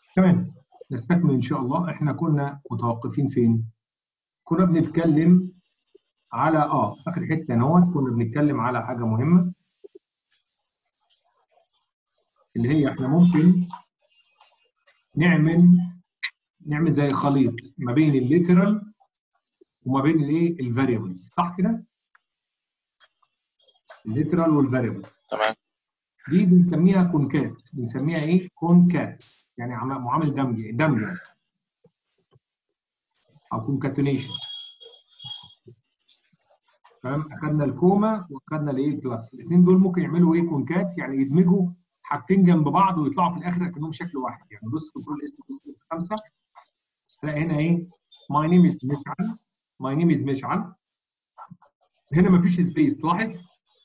تمام نستكمل ان شاء الله احنا كنا متوقفين فين كنا بنتكلم على اه اخر حته اهوت كنا بنتكلم على حاجه مهمه اللي هي احنا ممكن نعمل نعمل زي خليط ما بين الليترال وما بين الايه الفاريبلز صح كده الليترال والفاريبل تمام دي بنسميها كونكات بنسميها ايه كونكات يعني عم- معامل دمج دمج يعني. او كونكاتينيشن تمام اخذنا الكوما واخذنا الايه بلس الاثنين دول ممكن يعملوا ايه كونكات يعني يدمجوا حاجتين جنب بعض ويطلعوا في الاخر كانهم شكل واحد يعني بص كنترول اس بص خمسه تلاقي هنا ايه ماي نيم از مشعل ماي نيم از مشعل هنا مفيش سبيس تلاحظ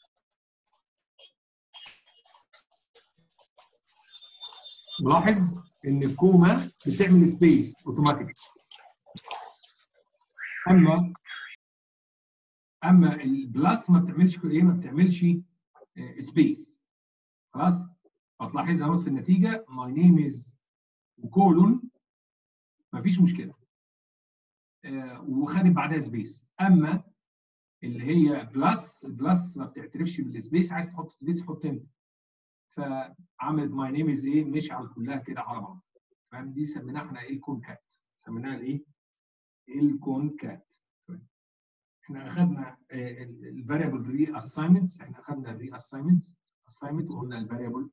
ملاحظ ان الكوما بتعمل سبيس اوتوماتيك اما اما البلس ما بتعملش ايه ما بتعملش سبيس خلاص هتلاحظ اهوت في النتيجه ماي نيم از وكولون مفيش مشكله آه، وخدت بعدها سبيس اما اللي هي بلس البلس ما بتعترفش بالسبيس عايز تحط سبيس حط انت فعملت ماي نيم از ايه مش على كلها كده على بعض فاهم دي سميناها احنا ايه الكونكات سميناها الايه الكونكات احنا اخذنا الفاريبل ري اساينمنت احنا اخذنا الري اساينمنت اساينمنت وقلنا الفاريبل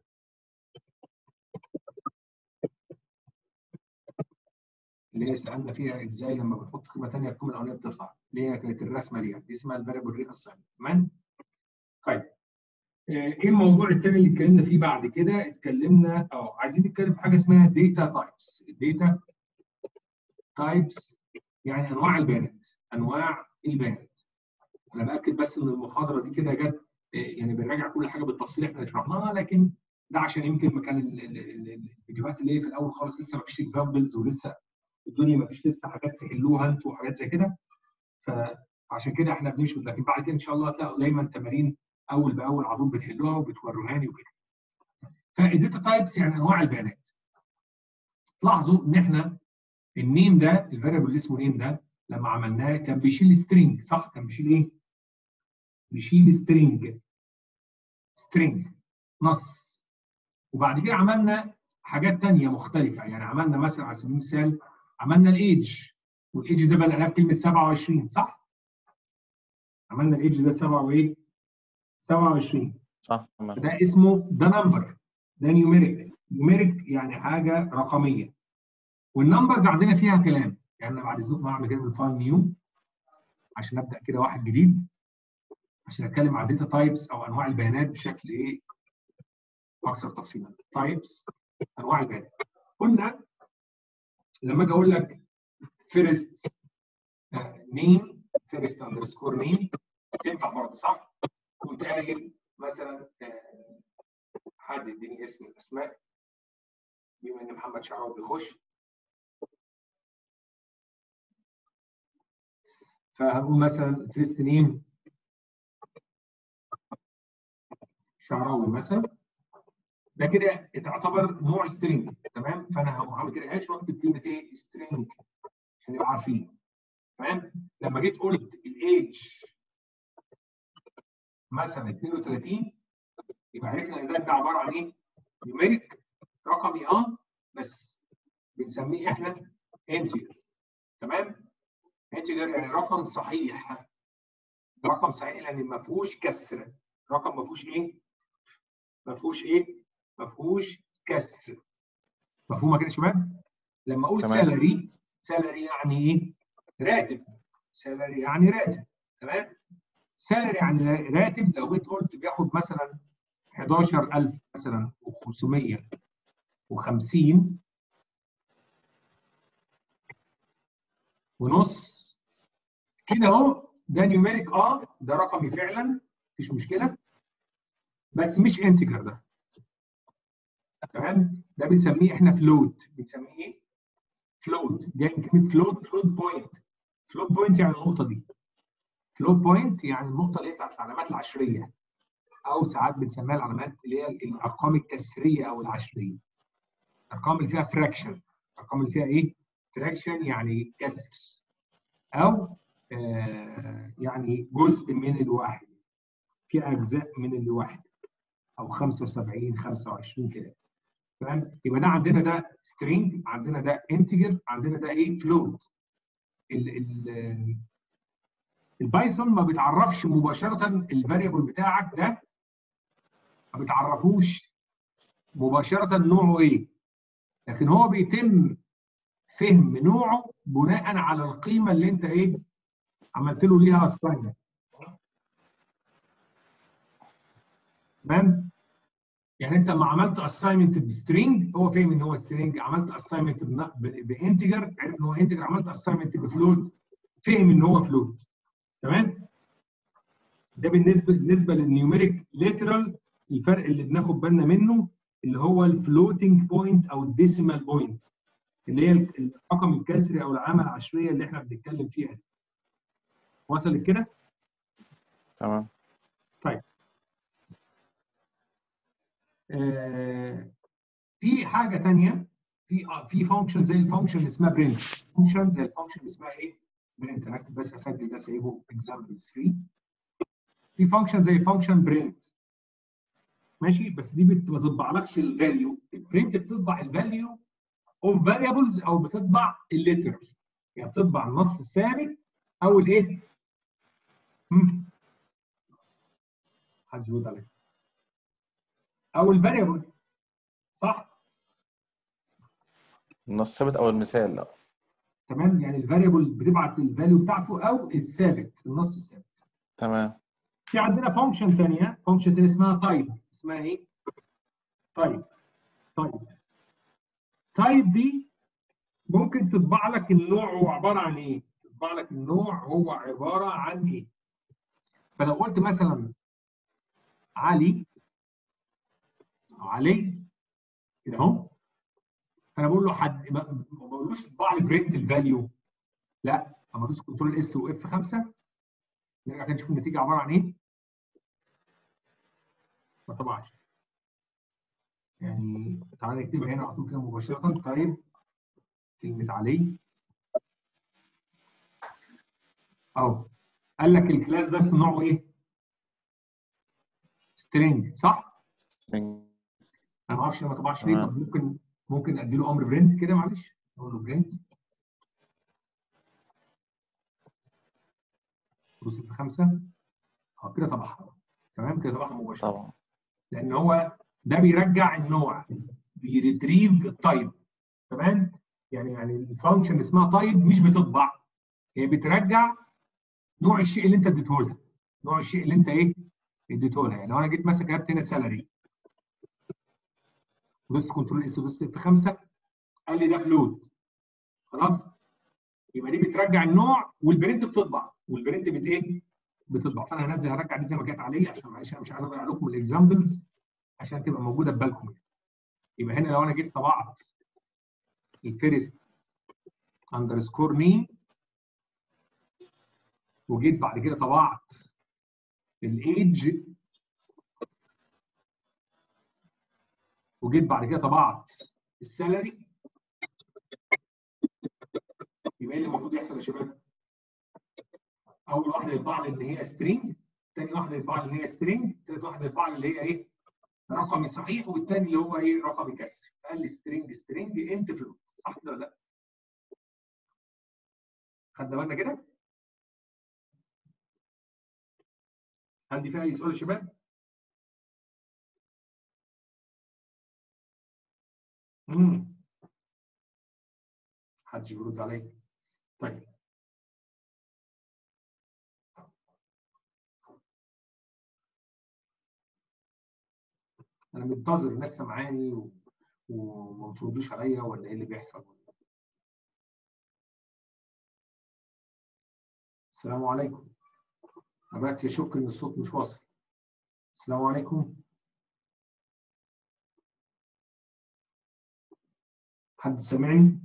اللي هي سالنا فيها ازاي لما بنحط قيمه ثانيه القيمه الاولانيه بتطلع اللي هي كانت الرسمه دي دي اسمها الفاريبل ري اساينمنت تمام طيب آه، ايه الموضوع الثاني اللي اتكلمنا فيه بعد كده اتكلمنا اه عايزين نتكلم في حاجه اسمها داتا تايبس الداتا تايبس يعني انواع البيانات انواع البيانات انا باكد بس ان المحاضره دي كده جت آه، يعني بنراجع كل حاجه بالتفصيل احنا شرحناها لكن ده عشان يمكن مكان ال- ال- ال- الفيديوهات اللي هي في الاول خالص لسه ما فيش اكزامبلز ولسه الدنيا ما فيش لسه حاجات تحلوها انتوا وحاجات زي كده فعشان كده احنا بنمشي لكن بعد كده ان شاء الله هتلاقوا دايما تمارين اول باول على طول بتحلوها وبتوروهاني وكده. فالداتا تايبس يعني انواع البيانات. لاحظوا ان احنا النيم ده الفاريبل اللي اسمه نيم ده لما عملناه كان بيشيل سترينج صح؟ كان بيشيل ايه؟ بيشيل سترينج سترينج نص وبعد كده عملنا حاجات تانية مختلفة يعني عملنا مثلا على سبيل المثال عملنا الايدج والايدج ده بدأناه بكلمة 27 صح؟ عملنا الايدج ده 7 وايه؟ 27 صح تمام ده اسمه ده نمبر ده نيوميريك نيوميريك يعني حاجه رقميه والنمبرز عندنا فيها كلام يعني انا بعد اذنكم هعمل كده بالفايل نيو عشان ابدا كده واحد جديد عشان اتكلم عن داتا تايبس او انواع البيانات بشكل ايه اكثر تفصيلا تايبس انواع البيانات قلنا لما اجي اقول لك فيرست نيم فيرست اندرسكور نيم تنفع برضه صح؟ كنت قايل مثلا آه، حد يديني اسم من الاسماء بما ان محمد شعراوي بيخش فهقول مثلا فيرست نيم شعراوي مثلا ده كده تعتبر نوع سترينج تمام فانا هقوم عامل كده هاش واكتب كلمه ايه سترينج عشان نبقى عارفين تمام لما جيت قلت الايدج مثلا 32 يبقى عرفنا ان ده, ده عباره عن ايه؟ نيوميريك رقمي اه بس بنسميه احنا انتجر تمام؟ انتجر يعني رقم صحيح رقم صحيح لان ما فيهوش كسر رقم ما فيهوش ايه؟ ما فيهوش ايه؟ ما فيهوش كسر مفهومه كده يا شباب؟ لما اقول تمام. سالري سالري يعني ايه؟ راتب سالري يعني راتب تمام؟ سالري يعني راتب لو جيت قلت بياخد مثلا 11000 مثلا و550 ونص كده اهو ده نيوميريك اه ده رقمي فعلا مفيش مشكله بس مش انتجر ده تمام ده بنسميه احنا فلوت بنسميه ايه؟ فلوت جاي من كلمه فلوت فلوت بوينت فلوت بوينت يعني النقطه دي فلوت بوينت يعني النقطه اللي هي بتاعت العلامات العشريه او ساعات بنسميها العلامات اللي هي الارقام الكسريه او العشريه الارقام اللي فيها فراكشن الارقام اللي فيها ايه فراكشن يعني كسر او آه يعني جزء من الواحد في اجزاء من الواحد او 75 25 كده تمام يبقى ده عندنا ده سترينج عندنا ده انتجر عندنا ده ايه فلوت البايثون ما بتعرفش مباشره الفاريبل بتاعك ده ما بتعرفوش مباشره نوعه ايه لكن هو بيتم فهم نوعه بناء على القيمه اللي انت ايه عملت له ليها اساينمنت تمام يعني انت لما عملت اساينمنت بسترينج هو فاهم ان هو سترينج عملت اساينمنت بانتجر عرف ان هو انتجر عملت اساينمنت بفلوت فهم ان هو فلوت تمام ده بالنسبه بالنسبه للنيوميريك ليترال الفرق اللي بناخد بالنا منه اللي هو الفلوتنج بوينت او الديسيمال بوينت اللي هي الرقم الكسري او العلامه العشريه اللي احنا بنتكلم فيها دي وصلت كده؟ تمام طيب آه في حاجه ثانيه في في فانكشن زي الفانكشن اللي اسمها برنت فانكشن زي الفانكشن اللي اسمها ايه؟ برنت انا اكتب بس اسجل ده سايبه اكزامبل 3 في فانكشن زي فانكشن برنت ماشي بس دي ما بتطبعلكش الفاليو البرنت بتطبع الفاليو اوف فاريبلز او بتطبع الليترال يعني بتطبع النص الثابت او الايه؟ حد يرد عليك او الفاريبل صح؟ النص ثابت او المثال لا تمام يعني الفاريبل بتبعت الفاليو بتاعته او الثابت النص الثابت تمام في عندنا فانكشن ثانيه فانكشن ثانيه اسمها تايب اسمها ايه؟ تايب تايب تايب دي ممكن تطبع لك النوع هو عباره عن ايه؟ تطبع لك النوع هو عباره عن ايه؟ فلو قلت مثلا علي أو علي كده اهو انا بقول له حد ما بقولوش اطبع لي برنت الفاليو لا اما ادوس كنترول اس واف 5 نرجع كده نشوف النتيجه عباره عن ايه ما طبعش يعني تعالى نكتبها هنا على طول كده مباشره طيب كلمه علي اهو قال لك الكلاس بس نوعه ايه؟ سترينج صح؟ انا ما اعرفش ما طبعش ليه طب ممكن ممكن ادي له امر برنت كده معلش اقول له برنت دوس في خمسه اه كده طبعها تمام كده طبعها مباشره طبعا لان هو ده بيرجع النوع بيريتريف التايب تمام يعني يعني الفانكشن اسمها تايب مش بتطبع هي بترجع نوع الشيء اللي انت اديته لها نوع الشيء اللي انت ايه اديته لها يعني لو انا جيت مثلا كتبت هنا سالري دوست كنترول اس دوست في خمسه قال لي ده فلوت خلاص يبقى دي بترجع النوع والبرنت بتطبع والبرنت بت ايه؟ بتطبع فانا هنزل هرجع دي زي ما كانت عليه عشان معلش انا مش عايز اضيع لكم الاكزامبلز عشان تبقى موجوده في بالكم يعني. يبقى هنا لو انا جيت طبعت الفيرست اندرسكور نيم وجيت بعد كده طبعت الايدج وجيت بعد كده طبعت السالري يبقى ايه اللي المفروض يحصل يا شباب؟ اول واحده يطبع لي ان هي سترينج ثاني واحده يطبع لي ان هي سترينج ثالث واحده يطبع لي اللي هي ايه؟ رقمي صحيح والثاني اللي هو ايه؟ رقمي كسر قال لي سترينج سترينج انت فلوت صح كده ولا لا؟ خدنا بالنا كده؟ هل دي فيها اي سؤال يا شباب؟ امم محدش بيرد عليا طيب انا منتظر الناس سامعاني و... وما بتردوش عليا ولا ايه اللي بيحصل السلام عليكم انا بدات اشك ان الصوت مش واصل السلام عليكم حد سامعني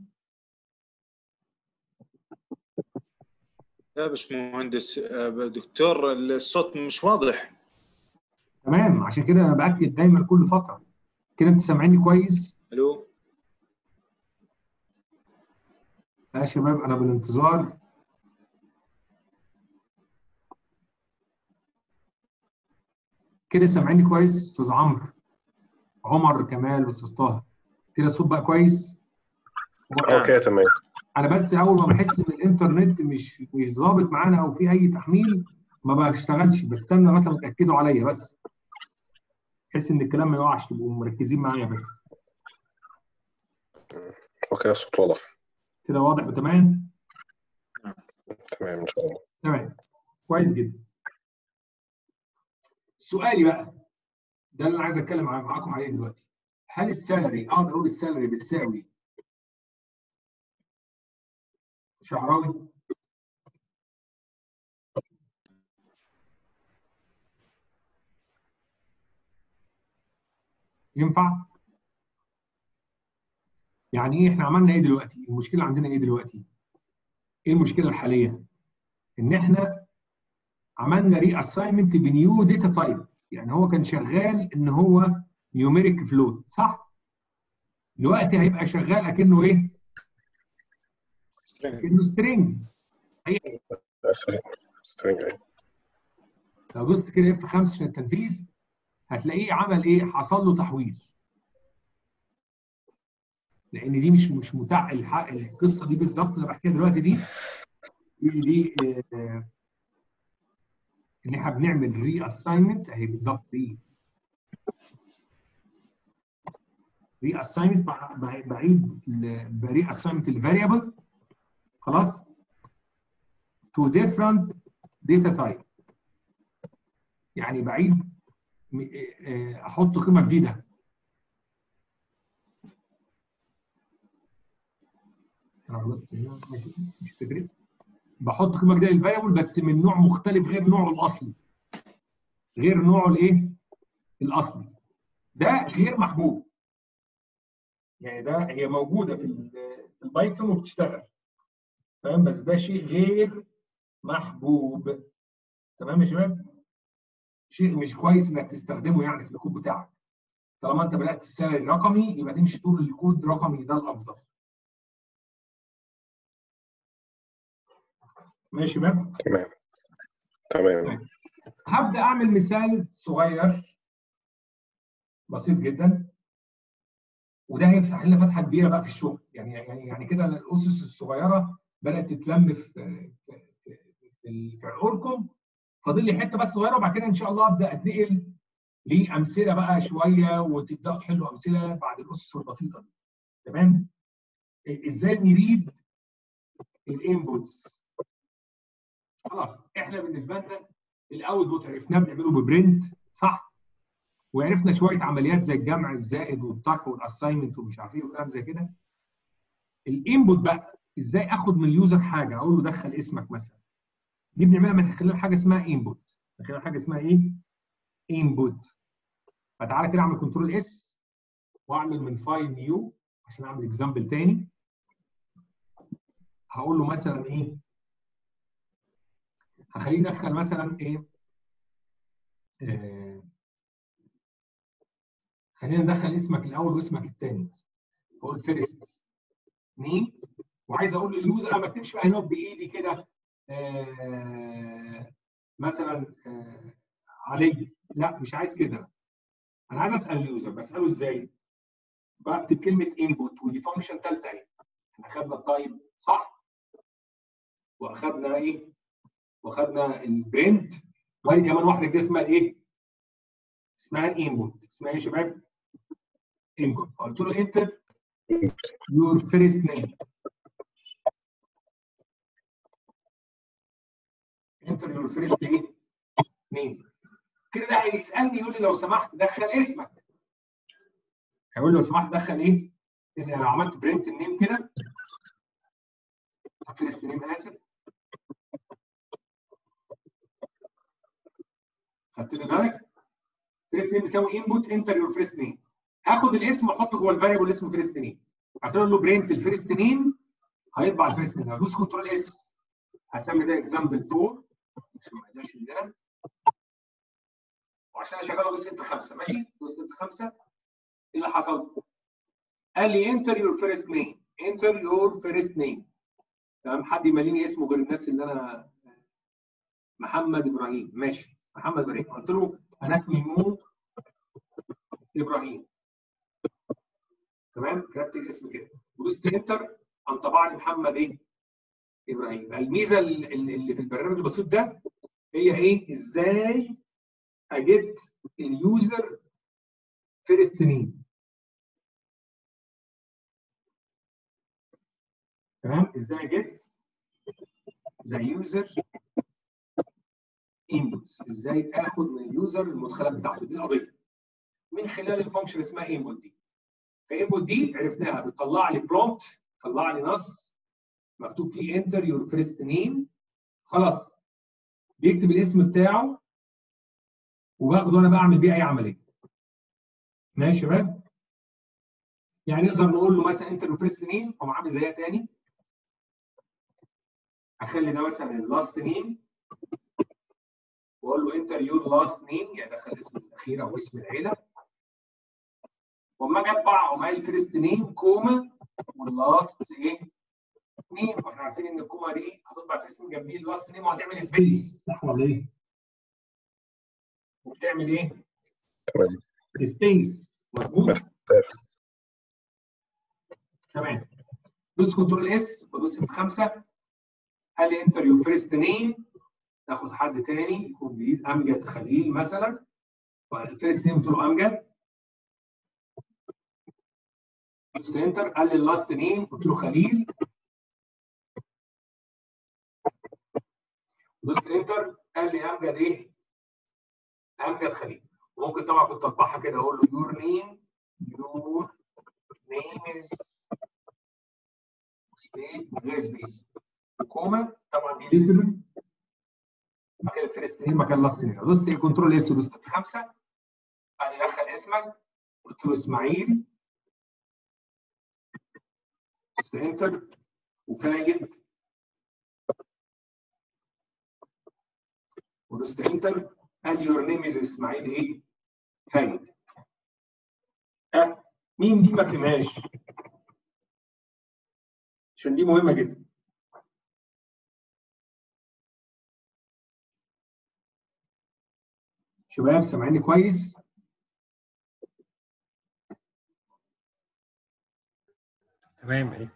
يا باشمهندس دكتور الصوت مش واضح تمام عشان كده انا باكد دايما كل فتره كده انت سامعيني كويس الو يا شباب انا بالانتظار كده سامعيني كويس استاذ عمرو عمر كمال واستاذ طه كده الصوت بقى كويس اوكي تمام انا بس اول ما بحس ان الانترنت مش مش ظابط معانا او في اي تحميل ما بشتغلش بستنى لغايه ما تاكدوا عليا بس بحيث ان الكلام ما يقعش تبقوا مركزين معايا بس اوكي الصوت واضح كده واضح وتمام تمام ان شاء الله تمام كويس جدا سؤالي بقى ده اللي انا عايز اتكلم معاكم عليه دلوقتي هل السالري اقدر اقول السالري بتساوي شعراوي ينفع يعني ايه احنا عملنا ايه دلوقتي المشكله عندنا ايه دلوقتي ايه المشكله الحاليه ان احنا عملنا ري اساينمنت بنيو داتا تايب يعني هو كان شغال ان هو نيوميريك فلوت صح دلوقتي هيبقى شغال اكنه ايه اكنه سترينج سترينج لو دوست كده اف 5 عشان التنفيذ هتلاقيه عمل ايه حصل له تحويل لان دي مش مش متاح الحق القصه دي بالظبط اللي بحكيها دلوقتي دي دي, دي آه ان احنا بنعمل ري اساينمنت اهي بالظبط دي ري اساينمنت بعيد بري اساينمنت الفاريبل خلاص تو ديفرنت داتا تايب يعني بعيد احط قيمه جديده انا غلطت هنا ماشي مش تفرق بحط قيمه جديده للفاريبل بس من نوع مختلف غير نوعه الاصلي غير نوعه الايه الاصلي ده غير محبوب يعني ده هي موجوده في في البايثون وبتشتغل تمام بس ده شيء غير محبوب تمام يا شباب شيء مش كويس انك تستخدمه يعني في الكود بتاعك طالما انت بدات السالري رقمي يبقى تمشي طول الكود رقمي ده الافضل ماشي يا شباب تمام تمام هبدا اعمل مثال صغير بسيط جدا وده هيفتح لنا فتحه كبيره بقى في الشغل يعني يعني يعني كده الاسس الصغيره بدات تتلم في في في, في عقولكم فاضل لي حته بس صغيره وبعد كده ان شاء الله ابدا اتنقل لامثله بقى شويه وتبداوا تحلوا امثله بعد الاسس البسيطه دي تمام ازاي نريد الانبوتس خلاص احنا بالنسبه لنا الاوتبوت عرفناه بنعمله ببرنت صح وعرفنا شويه عمليات زي الجمع الزائد والطرح والاساينمنت ومش عارف ايه وكلام زي كده الانبوت بقى ازاي اخد من اليوزر حاجه اقول له دخل اسمك مثلا دي بنعملها من خلال حاجه اسمها انبوت من خلال حاجه اسمها ايه انبوت فتعالى كده اعمل كنترول اس واعمل من فايل نيو عشان اعمل اكزامبل تاني هقول له مثلا ايه هخليه يدخل مثلا ايه آه خلينا ندخل اسمك الاول واسمك الثاني اقول فيرست نيم وعايز اقول لليوزر انا ما بكتبش بقى هنا بايدي كده آه مثلا آه علي لا مش عايز كده انا عايز اسال اليوزر بساله ازاي بكتب كلمه انبوت ودي فانكشن ثالثه اهي احنا اخذنا التايب صح واخذنا ايه واخذنا البرنت وادي كمان واحده دي اسمها ايه اسمها الانبوت اسمها ايه يا شباب انبوت فقلت له انتر يور فيرست نيم انتر يور فيرست ايه نيم كده ده هيسالني يقول لي لو سمحت دخل اسمك هيقول لي لو سمحت دخل ايه اذا لو عملت برنت النيم كده فيرست نيم اسف خدت لي بالك فيرست نيم بيساوي انبوت انتر يور فيرست نيم هاخد الاسم واحطه جوه الفاريبل اللي اسمه فيرست نيم هتقول له برنت الفيرست نيم هيطبع الفيرست نيم هدوس كنترول اس هسمي ده اكزامبل 4 عشان ما يبقاش ده وعشان اشغله دوس انت 5 ماشي دوس انت 5 ايه اللي حصل؟ قال لي انتر يور فيرست نيم انتر يور فيرست نيم تمام حد يمليني اسمه غير الناس اللي انا محمد ابراهيم ماشي محمد ابراهيم قلت له انا اسمي مو ابراهيم تمام كتبت الاسم كده ودوست انتر قام طبع لي محمد ايه ابراهيم الميزه ال- ال- اللي في البرنامج البسيط ده هي ايه ازاي اجيت اليوزر فيرست نيم تمام ازاي اجيت ذا يوزر انبوتس ازاي اخد من اليوزر المدخلات بتاعته دي القضيه من خلال الفانكشن اسمها انبوت دي فانبوت دي عرفناها بتطلع لي برومبت طلع لي نص مكتوب فيه انتر يور فيرست نيم خلاص بيكتب الاسم بتاعه وباخده انا بعمل بيه اي عمليه ماشي يا شباب يعني نقدر نقول له مثلا انتر يور فيرست نيم او عامل زيها تاني اخلي ده مثلا اللاست نيم واقول له انتر يور لاست نيم يعني دخل اسم الاخير او اسم العيله واما اجي اطبع اقوم قايل فيرست نيم كوما واللاست ايه نيم واحنا عارفين ان الكوما دي هتطبع فيرست نيم جنبيه اللاست نيم وهتعمل سبيس صح ولا ايه؟ وبتعمل ايه؟ تمام سبيس مظبوط؟ تمام دوس كنترول اس بدوس اف 5 قال لي انتر يور فيرست نيم ناخد حد تاني يكون جديد امجد خليل مثلا الفيرست نيم قلت له امجد دوست انتر قال لي اللاست نيم قلت له خليل دوست انتر قال لي امجد ايه؟ امجد خليل وممكن طبعا كنت اطبعها كده اقول له يور نيم يور نيم از سبيس من غير سبيس كوما طبعا دي ليتر مكان الفيرست نيم مكان لاست نيم دوست كنترول اس دوست خمسه قال لي دخل اسمك قلت له اسماعيل دوست انتر وفايد ودوست انتر قال يور نيم از اسماعيل ايه؟ فايد ها مين دي ما فهمهاش عشان دي مهمه جدا شباب سامعيني كويس تمام ايه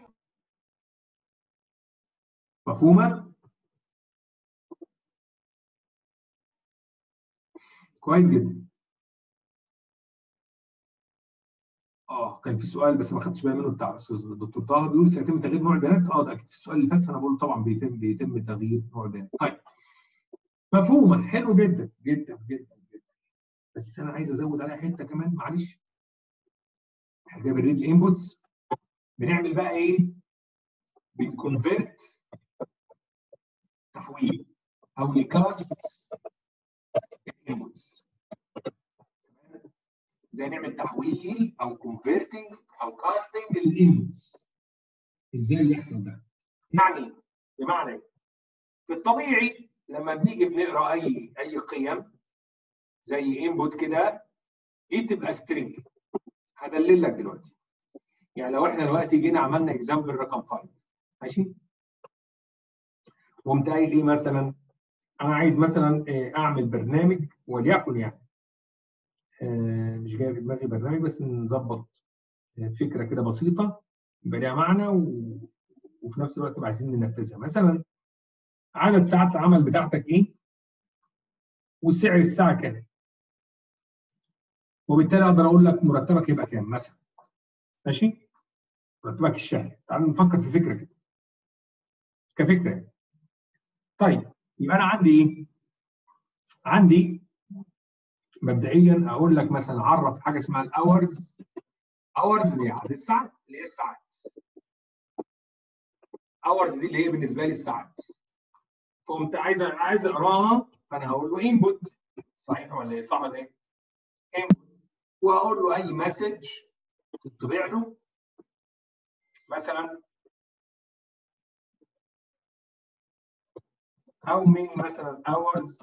مفهومه كويس جدا اه كان في سؤال بس ما خدتش بالي منه بتاع الاستاذ الدكتور طه بيقول سيتم تغيير نوع البيانات اه ده اكيد في السؤال اللي فات فانا بقول طبعا بيتم بيتم تغيير نوع البيانات طيب مفهومه حلو جدا جدا جدا جدا بس انا عايز ازود عليها حته كمان معلش احنا جايب الريد الانبوتس بنعمل بقى ايه؟ بنكونفيرت تحويل او نكاست الانبوتس ازاي نعمل تحويل او كونفرتنج او كاستنج للانبوتس ازاي يحصل ده؟ يعني بمعنى ايه؟ في الطبيعي لما بنيجي بنقرا اي اي قيم زي انبوت كده دي بتبقى سترينج هدلل لك دلوقتي يعني لو احنا دلوقتي جينا عملنا اكزامبل رقم 5 ماشي وقمت قايل ايه مثلا انا عايز مثلا آه، اعمل برنامج وليكن يعني آه، مش جاي في دماغي برنامج بس نظبط آه، فكره كده بسيطه يبقى ليها معنى و... وفي نفس الوقت عايزين ننفذها مثلا عدد ساعات العمل بتاعتك ايه وسعر الساعه كام وبالتالي اقدر اقول لك مرتبك يبقى كام مثلا ماشي مرتبك الشهري تعال نفكر في فكره كده كفكره يعني. طيب يبقى انا عندي ايه عندي مبدئيا اقول لك مثلا عرف حاجه اسمها الاورز اورز اللي هي عدد الساعات اللي هي الساعات اورز دي اللي هي بالنسبه لي الساعات فقمت عايز عايز اقراها فانا هقول له انبوت صحيح ولا ايه صح ولا ايه؟ انبوت وهقول له اي مسج تطبع له مثلا how many مثلا hours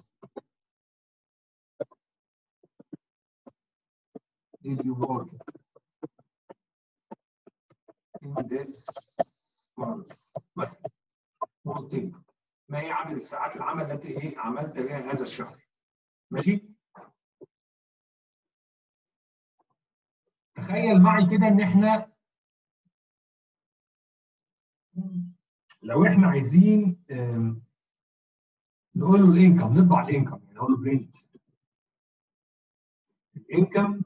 did you work in this مانس مثلا وقلت لي ما هي عدد الساعات العمل التي ايه عملت بها هذا الشهر ماشي تخيل معي كده ان احنا لو احنا عايزين آم، نقول له الانكم نطبع الانكم يعني نقول له برنت الانكم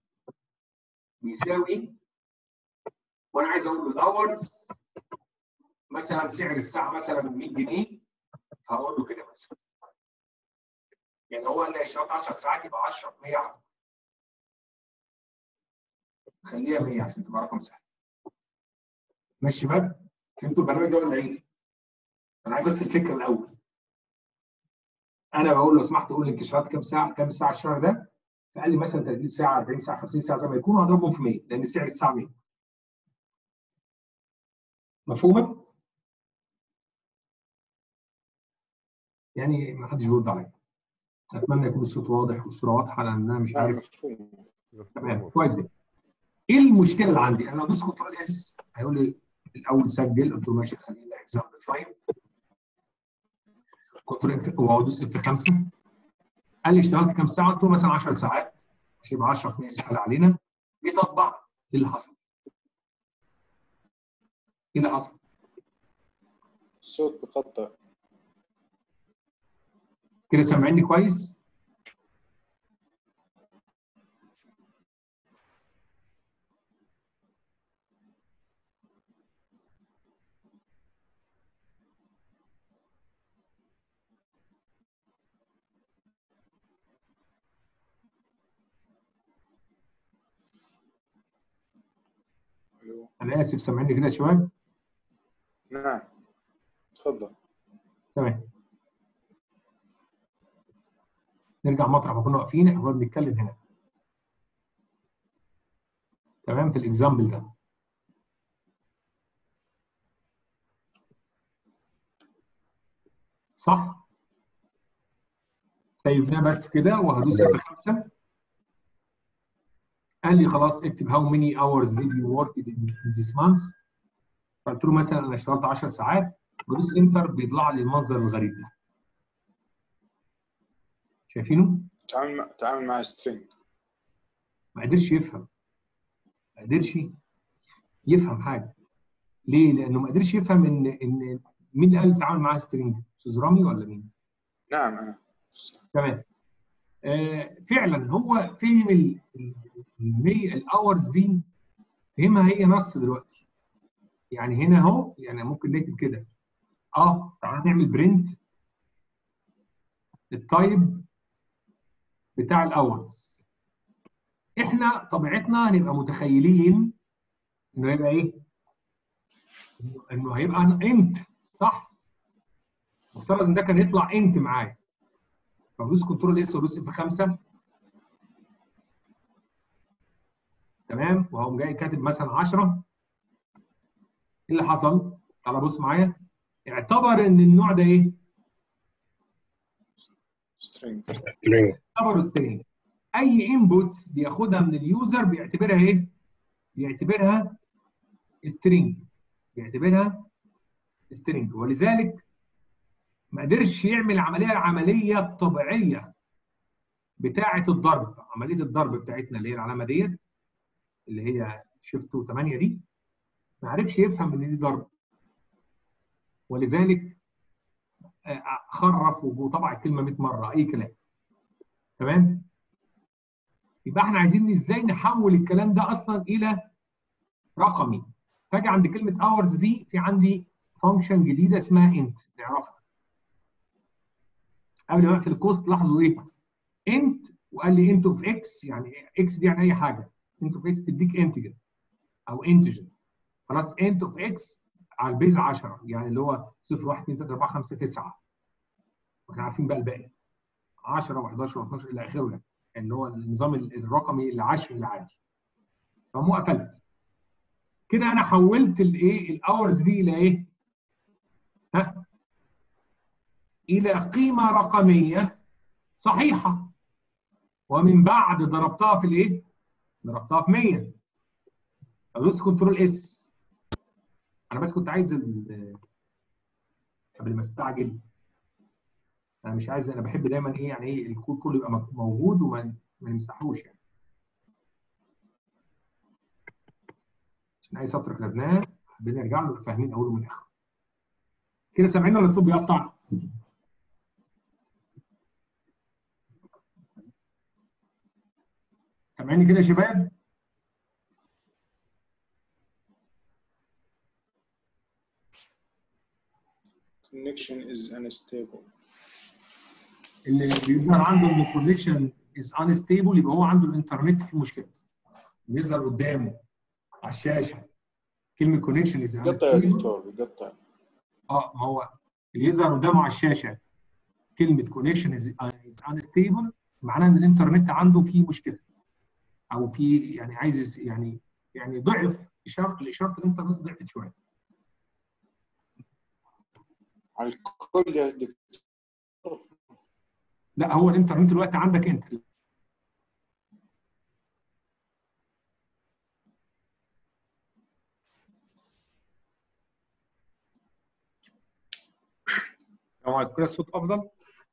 بيساوي وانا عايز اقول له الاورز مثلا سعر الساعه مثلا 100 جنيه هقول له كده مثلا يعني هو اللي هيشتغل 10 ساعات يبقى 10 100 خليها 100 عشان تبقى رقم سهل ماشي شباب فهمتوا البرنامج ده ولا ايه؟ انا عايز بس الفكره الاول انا بقول له لو سمحت قول لي انت اشتغلت كام ساعه كام ساعه الشهر ده؟ فقال لي مثلا 30 ساعه 40 ساعه 50 ساعه زي ما يكون هضربهم في 100 لان سعر الساعه 100 مفهومه؟ يعني ما حدش بيرد عليا بس اتمنى يكون الصوت واضح والصوره واضحه لان انا مش نعم عارف مفهوم تمام كويس جدا ايه المشكله اللي عندي؟ انا لو دوست كنترول اس هيقول لي الاول سجل قلت له ماشي خلينا اكزامبل 5 كنترول اف وادوس اف 5 قال لي اشتغلت كام ساعه؟ قلت له مثلا 10 ساعات عشان يبقى 10 في يسهل علينا جيت اطبع ايه اللي حصل؟ ايه اللي حصل؟ الصوت بقطع كده سامعيني كويس؟ ألو. انا اسف سامعيني كده يا شباب؟ نعم تفضل تمام نرجع مطرح ما كنا واقفين احنا كنا بنتكلم هنا تمام في الاكزامبل ده صح سيبناه بس كده وهدوس اف 5 قال لي خلاص اكتب how many hours did you work in this month قلت له مثلا انا اشتغلت 10 ساعات بدوس انتر بيطلع لي المنظر الغريب ده شايفينه؟ تعامل مع تعامل مع سترينج ما قدرش يفهم ما قدرش يفهم حاجه ليه؟ لانه ما قدرش يفهم ان ان مين اللي قال يتعامل معاها سترينج؟ استاذ رامي ولا مين؟ نعم أنا تمام آه فعلا هو فهم ال الاورز دي فهمها هي نص دلوقتي يعني هنا اهو يعني ممكن نكتب كده اه تعالى نعمل برنت التايب بتاع الاورز احنا طبيعتنا هنبقى متخيلين انه هيبقى ايه؟ إنه- انه هيبقى انت صح؟ مفترض ان ده كان يطلع انت معايا فبدوس كنترول اس وادوس اف 5 تمام وهقوم جاي كاتب مثلا 10 ايه اللي حصل؟ تعالى بص معايا اعتبر ان النوع ده ايه؟ سترينج string اعتبره سترينج اي انبوتس بياخدها من اليوزر بيعتبرها ايه؟ بيعتبرها سترينج بيعتبرها سترينج ولذلك ما قدرش يعمل العمليه العمليه الطبيعيه بتاعه الضرب عمليه الضرب بتاعتنا اللي هي العلامه ديت اللي هي شيفت 8 دي ما عرفش يفهم ان دي ضرب ولذلك آه، خرف وطبع الكلمه 100 مره اي كلام تمام يبقى احنا عايزين ازاي نحول الكلام ده اصلا الى رقمي فاجي عند كلمه اورز دي في عندي فانكشن جديده اسمها انت نعرفها قبل ما اقفل الكوست لاحظوا ايه انت وقال لي انت اوف اكس يعني اكس دي يعني اي حاجه انت اوف اكس تديك انتجر او انتجر خلاص انت اوف اكس على البيز 10 يعني اللي هو 0 1 2 3 4 5 9 واحنا عارفين بقى الباقي 10 و11 و12 الى اخره يعني اللي هو النظام الرقمي العشري العادي فمو قفلت كده انا حولت الايه الاورز دي الى ايه؟ ها؟ الى قيمه رقميه صحيحه ومن بعد ضربتها في الايه؟ ضربتها في 100 ادوس كنترول اس انا بس كنت عايز ال- قبل ما استعجل انا مش عايز انا بحب دايما ايه يعني ايه الكود كله يبقى مك- موجود وما ما نمسحوش يعني عشان اي سطر كتبناه حبينا نرجع له نبقى فاهمين اوله من اخره كده سامعين ولا الصوت بيقطع؟ سامعيني كده يا شباب؟ connection is unstable اللي بيظهر عنده ان الكونكشن از انستيبل يبقى هو عنده الانترنت فيه مشكله بيظهر قدامه على الشاشه كلمه كونكشن از قطع يا دكتور بيقطع اه ما هو اللي يظهر قدامه على الشاشه كلمه كونكشن از انستيبل معناه ان الانترنت عنده فيه مشكله او في يعني عايز يعني يعني ضعف اشاره اشاره الانترنت ضعفت شويه على الكل يا دكتور لا هو الانترنت دلوقتي عندك انت طبعا كده الصوت افضل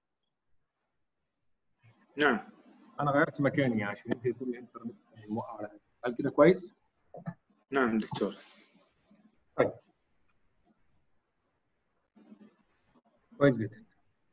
نعم انا غيرت مكاني عشان انت تقول الانترنت موقع على هل كده كويس؟ نعم دكتور كويس جدا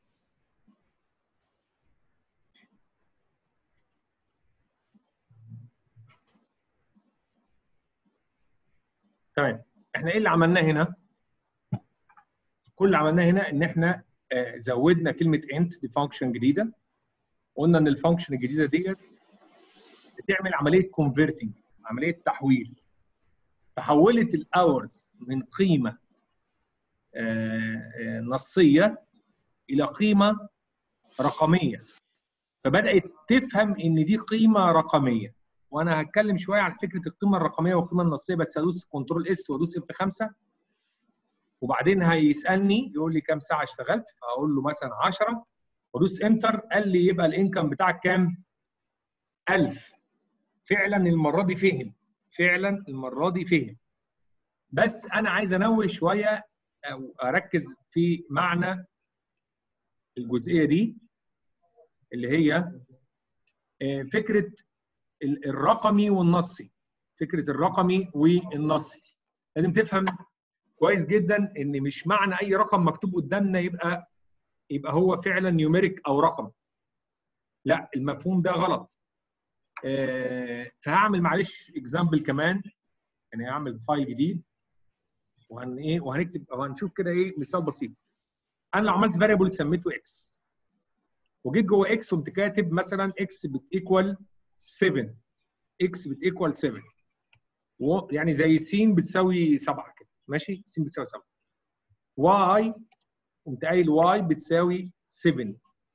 تمام احنا ايه اللي عملناه هنا؟ كل اللي عملناه هنا ان احنا آه، زودنا كلمه انت دي فانكشن جديده قلنا ان الفانكشن الجديده ديت بتعمل عمليه كونفرتنج عمليه تحويل فحولت الاورز من قيمه آه، آه، نصيه الى قيمه رقميه فبدات تفهم ان دي قيمه رقميه وانا هتكلم شويه عن فكره القيمه الرقميه والقيمه النصيه بس هدوس كنترول اس وادوس اف 5 وبعدين هيسالني يقول لي كام ساعه اشتغلت فاقول له مثلا 10 وادوس انتر قال لي يبقى الانكم بتاعك كام 1000 فعلا المره دي فهم فعلا المره دي فهم بس انا عايز انوه شويه او اركز في معنى الجزئيه دي اللي هي آه، فكره ال- الرقمي والنصي فكره الرقمي والنصي لازم تفهم كويس جدا ان مش معنى اي رقم مكتوب قدامنا يبقى يبقى هو فعلا نيوميريك او رقم لا المفهوم ده غلط آه، فهعمل معلش اكزامبل كمان يعني هعمل فايل جديد وهن ايه وهنكتب وهنشوف كده ايه مثال بسيط انا لو عملت فاريبل سميته اكس وجيت جوه اكس قمت كاتب مثلا اكس بتيكوال 7 اكس بتيكوال 7 و- يعني زي س بتساوي 7 كده ماشي س بتساوي 7 واي قمت قايل واي بتساوي 7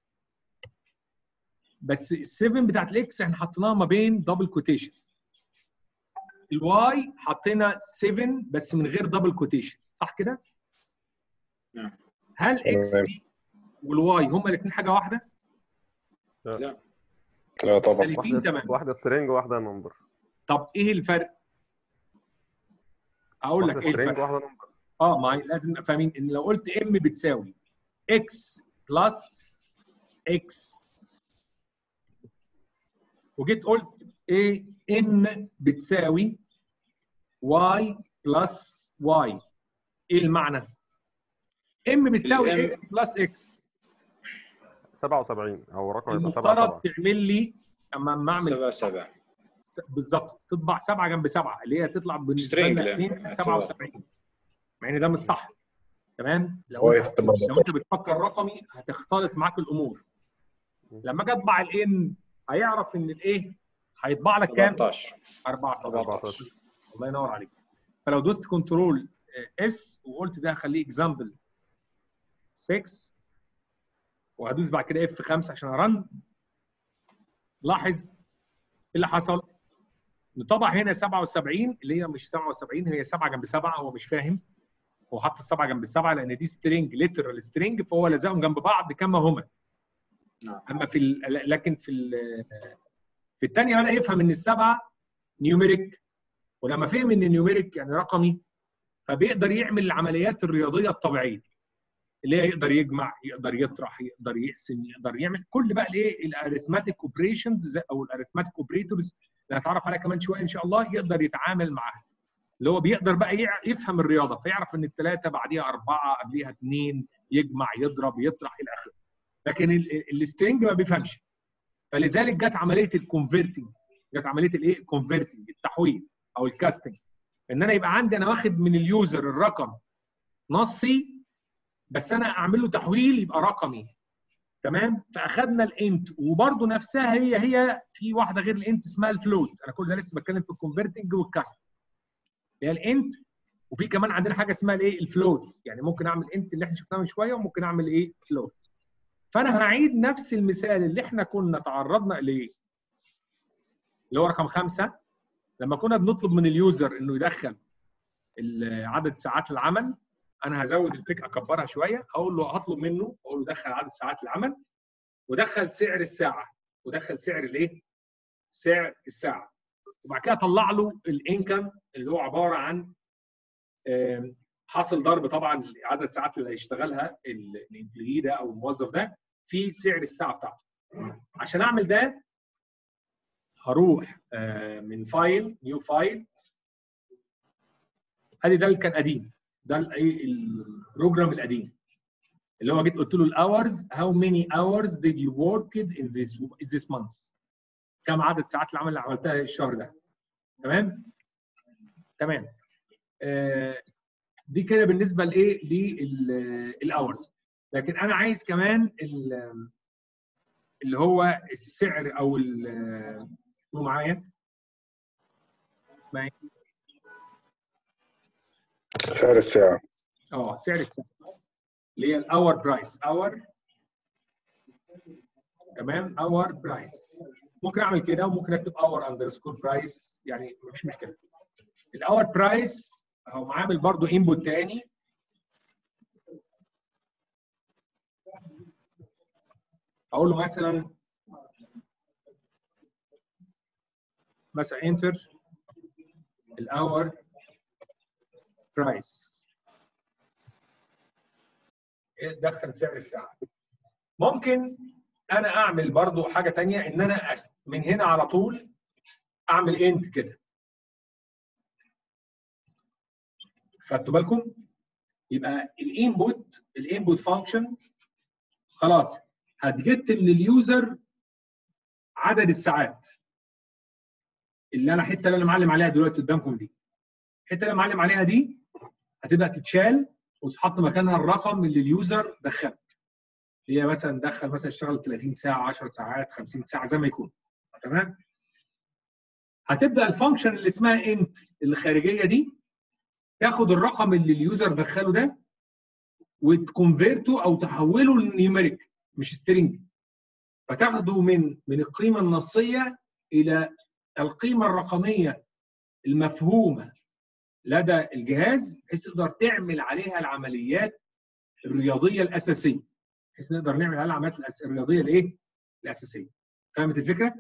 بس ال 7 بتاعت الاكس احنا حطيناها ما بين دبل كوتيشن الواي حطينا 7 بس من غير دبل كوتيشن صح كده؟ نعم. هل اكس تمام. دي والواي هما الاثنين حاجه واحده؟ لا لا طبعا مختلفين واحده تماما واحده سترينج وواحده نمبر طب ايه الفرق؟ اقول لك واحده ايه سترينج الفرق؟ وواحده نمبر اه ما هي لازم نبقى فاهمين ان لو قلت ام بتساوي اكس بلس اكس وجيت قلت ايه ان بتساوي واي بلس واي ايه المعنى؟ ام بتساوي الام اكس بلس اكس 77 او رقم يبقى المفترض 7 تعمل لي اما اما اعمل سبعة سبعة س- بالظبط تطبع سبعه جنب سبعه اللي هي تطلع بالنسبه String لنا لأن 2 77 مع ان ده مش صح تمام لو هو انت يعتبر لو انت بتفكر رقمي هتختلط معاك الامور لما اجي اطبع الان هيعرف ان الايه هيطبع لك كام 14 14 14 الله ينور عليك فلو دوست كنترول اس وقلت ده هخليه اكزامبل 6 وهدوس بعد كده اف 5 عشان ارن لاحظ ايه اللي حصل طبع هنا 77 اللي هي مش 77 هي 7 جنب 7 هو مش فاهم هو حط السبعه جنب السبعه لان دي سترينج ليترال سترينج فهو لزقهم جنب بعض كما هما نعم اما في ال- لكن في ال- في الثانيه بدا يفهم ان السبعه نيوميريك ولما فهم ان النيوميريك يعني رقمي فبيقدر يعمل العمليات الرياضيه الطبيعيه اللي هي يقدر يجمع يقدر يطرح يقدر يقسم يقدر يعمل كل بقى الايه الاريثماتيك اوبريشنز او الاريثماتيك اوبريتورز اللي هنتعرف عليها كمان شويه ان شاء الله يقدر يتعامل معاها اللي هو بيقدر بقى يع- يفهم الرياضه فيعرف ان الثلاثه بعديها اربعه قبليها اثنين يجمع يضرب يطرح الى اخره لكن السترنج ما بيفهمش فلذلك جت عمليه الكونفرتنج جت عمليه الايه الكونفرتنج التحويل او الكاستنج ان انا يبقى عندي انا واخد من اليوزر الرقم نصي بس انا اعمل له تحويل يبقى رقمي تمام فاخدنا الانت وبرده نفسها هي هي في واحده غير الانت اسمها الفلوت انا كل ده لسه بتكلم في الكونفرتنج والكاست هي الانت وفي كمان عندنا حاجه اسمها الايه الفلوت يعني ممكن اعمل انت اللي احنا شفناه من شويه وممكن اعمل ايه فلوت فانا هعيد نفس المثال اللي احنا كنا تعرضنا اليه اللي هو رقم خمسه لما كنا بنطلب من اليوزر انه يدخل ال- عدد ساعات العمل انا هزود الفكره اكبرها شويه اقول له هطلب منه اقول له دخل عدد ساعات العمل ودخل سعر الساعه ودخل سعر الايه؟ سعر الساعه وبعد كده اطلع له الانكم اللي هو عباره عن آم، حاصل ضرب طبعا عدد الساعات اللي هيشتغلها الامبلوي ده او الموظف ده في سعر الساعه بتاعته عشان اعمل ده هروح آه، من فايل نيو فايل ادي ده اللي كان قديم ده الايه البروجرام القديم اللي هو جيت قلت له الاورز هاو ماني اورز did you work in this in this month كم عدد ساعات العمل اللي عملتها الشهر ده تمام تمام آه، دي كده بالنسبه لايه للاورز لكن انا عايز كمان ال- اللي هو السعر او ال- هو معايا اسمعي سعر الساعة اه سعر الساعه اللي هي الاور برايس اور تمام اور برايس ممكن اعمل كده وممكن اكتب اور اندرسكور برايس يعني مفيش مشكله الاور برايس هو عامل برضو انبوت تاني اقول له مثلا مثلا انتر الاور برايس دخل سعر الساعه ممكن انا اعمل برضو حاجه تانية ان انا أس... من هنا على طول اعمل انت كده خدتوا بالكم يبقى الانبوت الانبوت فانكشن خلاص هتجت من اليوزر عدد الساعات اللي انا الحته اللي انا معلم عليها دلوقتي قدامكم دي الحته اللي انا معلم عليها دي هتبدا تتشال وتحط مكانها الرقم اللي اليوزر دخله هي مثلا دخل مثلا اشتغل 30 ساعه 10 ساعات 50 ساعه زي ما يكون تمام هتبدا الفانكشن اللي اسمها انت الخارجيه دي تاخد الرقم اللي اليوزر دخله ده وتكونفيرته او تحوله لنيوميريك مش سترينج فتاخده من من القيمه النصيه الى القيمه الرقميه المفهومه لدى الجهاز بحيث تقدر تعمل عليها العمليات الرياضيه الاساسيه بحيث نقدر نعمل عليها العمليات الأس- الرياضيه الايه؟ الاساسيه. فهمت الفكره؟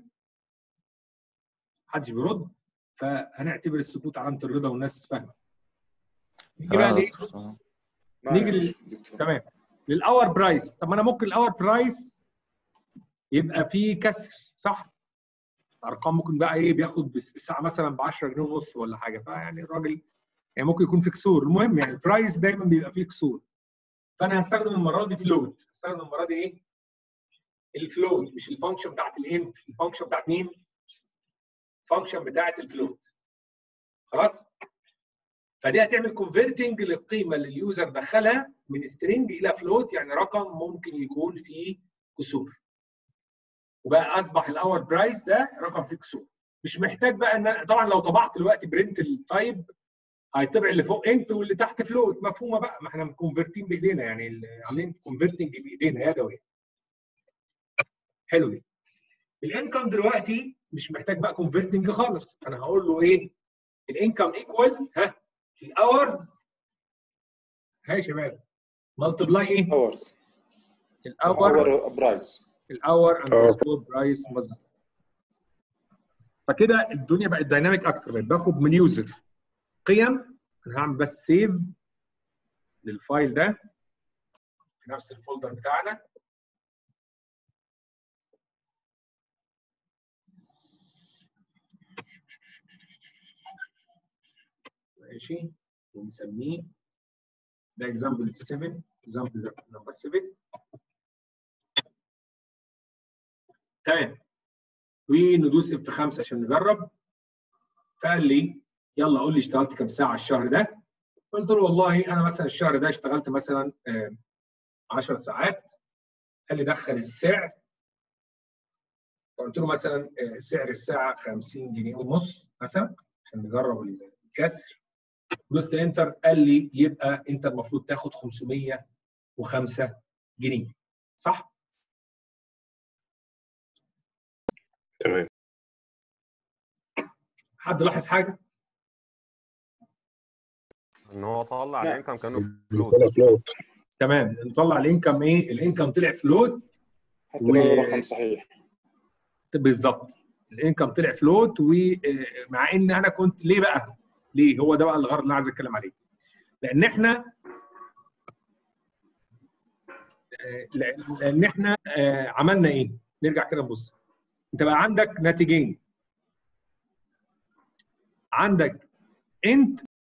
محدش بيرد فهنعتبر السكوت علامه الرضا والناس فاهمه. نيجي بقى ليه؟ تمام. نيجي لل- دكتور. تمام للاور برايس طب ما انا ممكن الاور برايس يبقى فيه كسر صح؟ ارقام ممكن بقى ايه بياخد بس- الساعه مثلا ب 10 جنيه ونص ولا حاجه فيعني الراجل يعني ممكن يكون في كسور المهم يعني البرايس دايما بيبقى فيه كسور فانا هستخدم المره دي فلوت هستخدم المره دي ايه؟ الفلوت مش الفانكشن بتاعت الانت الفانكشن بتاعت مين؟ الفانكشن بتاعت الفلوت خلاص؟ فدي هتعمل كونفرتنج للقيمه اللي اليوزر دخلها من سترينج الى فلوت يعني رقم ممكن يكون فيه كسور وبقى اصبح الاور برايس ده رقم فيه كسور مش محتاج بقى ان أنا- طبعا لو طبعت دلوقتي برنت التايب هيطبع اللي فوق انت واللي تحت فلوت مفهومه بقى ما احنا مكونفرتين بايدينا يعني ال- عاملين كونفرتنج بايدينا يدوي حلو دي الانكم دلوقتي مش محتاج بقى كونفرتنج خالص انا هقول له ايه الانكم ايكوال ها الاورز ها يا شباب ملتبلاي ايه اورز الاور اور برايس الاور اندرسكور برايس مظبوط فكده الدنيا بقت دايناميك اكتر بقيت باخد من يوزر قيم انا هعمل بس سيف للفايل ده في نفس الفولدر بتاعنا ماشي ونسميه ده اكزامبل 7 اكزامبل نمبر 7 تمام وندوس اف 5 عشان نجرب فقال لي يلا قول لي اشتغلت كام ساعه الشهر ده قلت له والله انا مثلا الشهر ده اشتغلت مثلا آه، 10 ساعات قال لي دخل السعر قلت له مثلا آه، سعر الساعه 50 جنيه ونص مثلا عشان نجرب الكسر دوست انتر قال لي يبقى انت المفروض تاخد 505 جنيه صح؟ تمام حد لاحظ حاجه؟ ان هو طلع لا. الانكم كانه فلوس طلع فلوت تمام نطلع الانكم ايه؟ الانكم طلع فلوت حتى و- لو الرقم صحيح بالظبط الانكم طلع فلوت ومع ان انا كنت ليه بقى؟ ليه؟ هو ده بقى الغرض اللي انا عايز اتكلم عليه. لان احنا آه، لأن- لان احنا آه، عملنا ايه؟ نرجع كده نبص. انت بقى عندك ناتجين. عندك انت